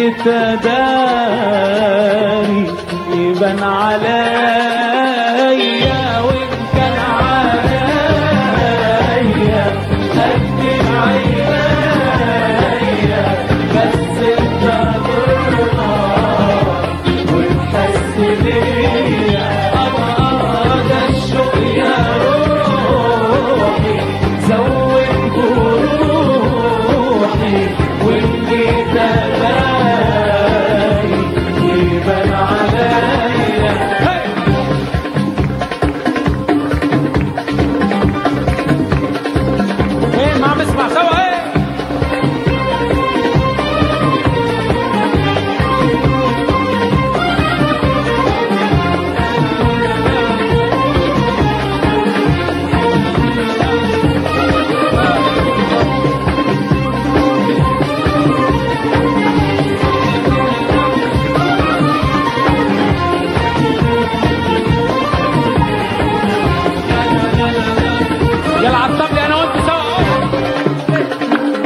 جيت اداري يبان عليا وان كان عليا اكتب عينيا بس انت ترضى وتحس بيا ابعد الشوق يا روحي زود جروحي واللي تلاقي يبان عليا هي! ايه ما عم اسمع سوا ايه يلا عطب لي انا وانت سوا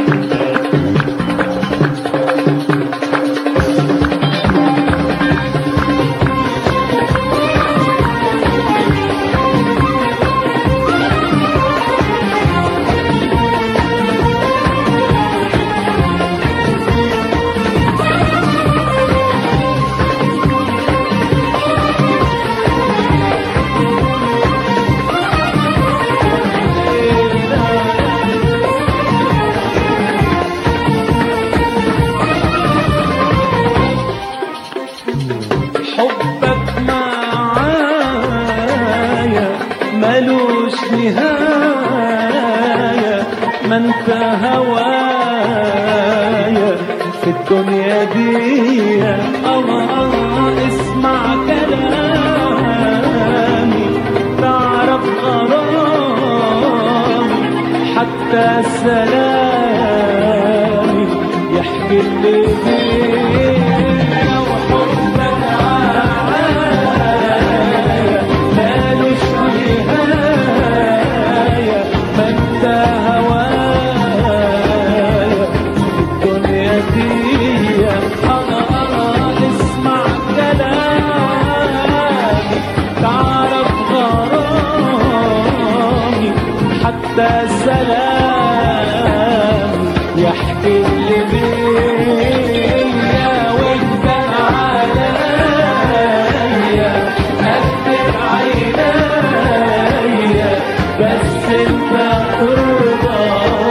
حبك معايا ملوش نهاية ما انت هوايا في الدنيا دي الله اسمع كلامي تعرف غرامي حتى سلامي يحكي اللي فيا وحبك معايا مالوش نهاية ما انت هوايا في الدنيا دي انا انا اسمع كلامي تعرف غرامي حتى سلام يحكي اللي بيا وانت عليا اكتب عينيا بس انت ترضى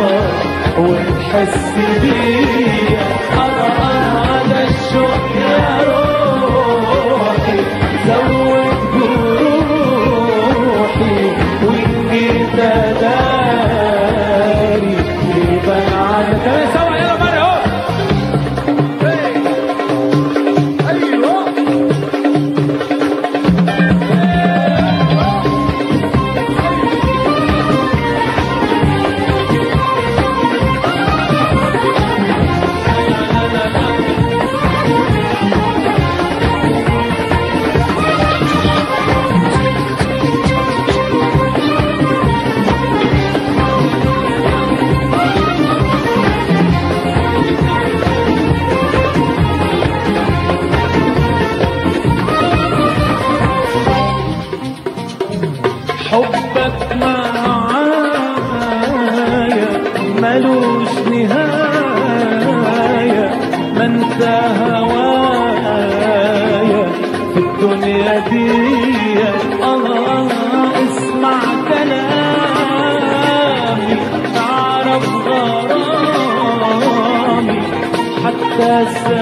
وتحس بيا انا انا الشوق يا روحي زود جروحي واني تداري يبان على كمان سوا يلا مرة اهو ايوه حبك معايا ملوش نهاية ما انت هوايا في الدنيا دي الله اسمع كلامي تعرف غرامي حتى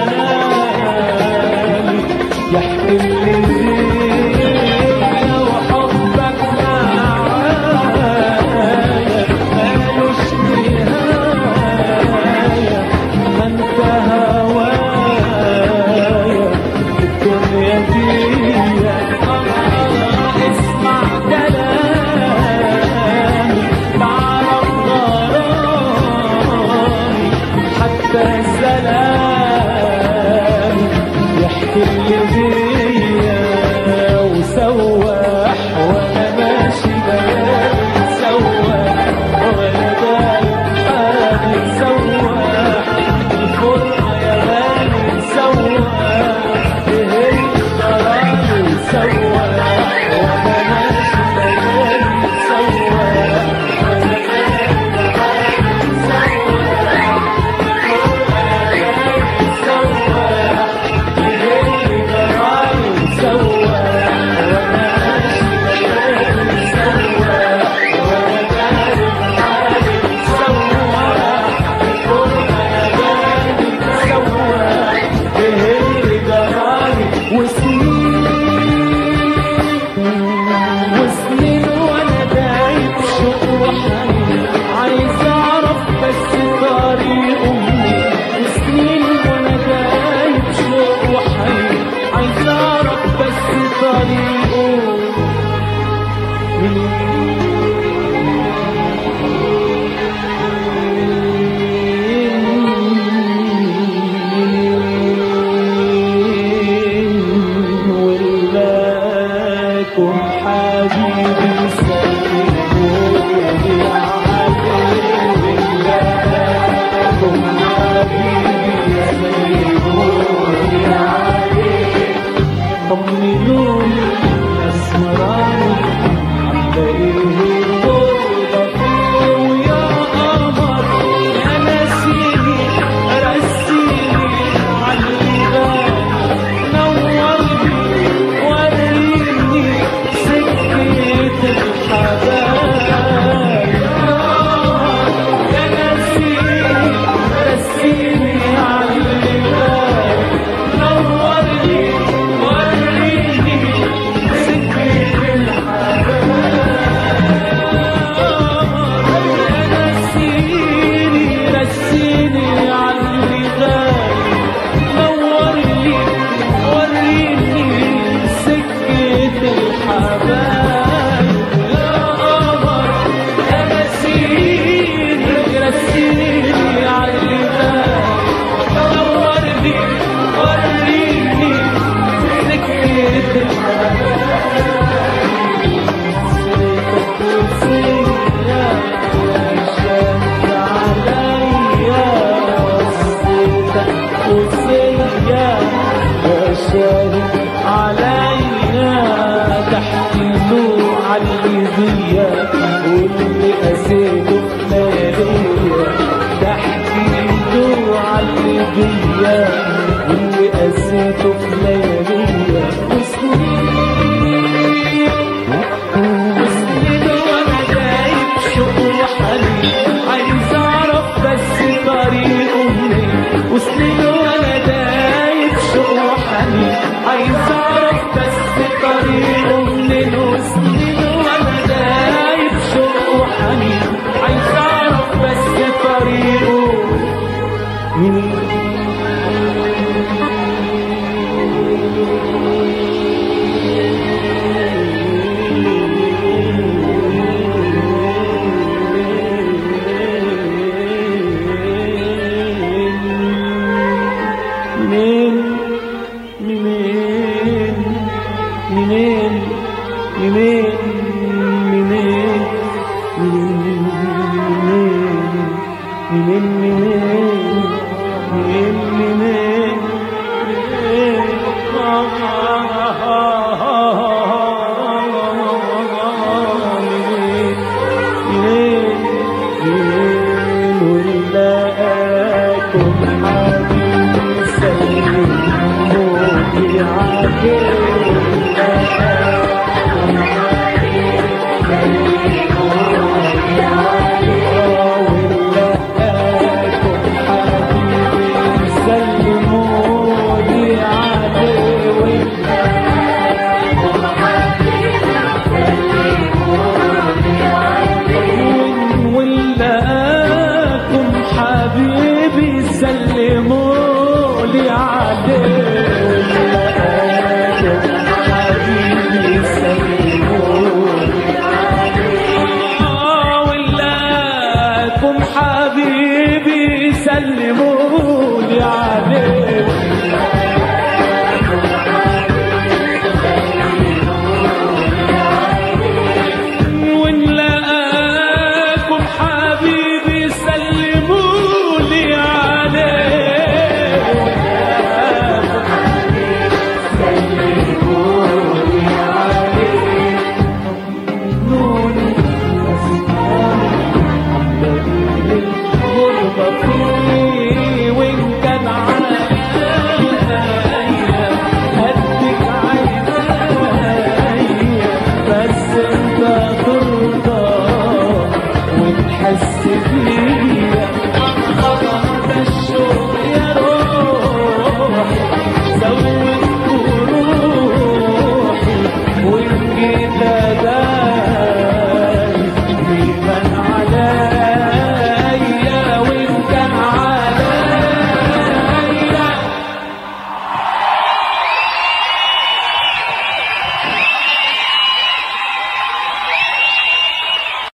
سلامي يحكي اللي فيا وحبك معايا مالوش نهاية ما انت هوايا في الدنيا دي الله اسمع كلامي تعرف غرامي حتى سلام يحكي اللي بيا وسواح وانا ماشي بلالي سواح وانا بالي قادر سواح الفرقة يا غالي سواح طريقه ولاكم حبيبي سلموني عليه ولاكم حبيبي سلموني عليه طمنوني اسمراني عمال طوبة ويا قمر يا نسيني رسيني عالغاب نورني وريني سكة الحبايب يا نسيني رسيني عالغاب نورني وريني سكة رسيني رسيني عالغاب نورني وريني سكة الحبايب يا قمر يا نسيني رسيني عالغاب نورني وريني سكة علينا تحكي له علي بيا واللي قسيته خلاليا تحكي له علي بيا واللي قسيته خلاليا وسنين وسنين وانا دايب شوق وحنين عايز اعرف بس طريقه منين وسنين وانا دايب شوق وحنين عايز اعرف بس طريقه منين وسنين وانا دايب شوق وحنين عايز اعرف بس طريقه منين منين منين منين منين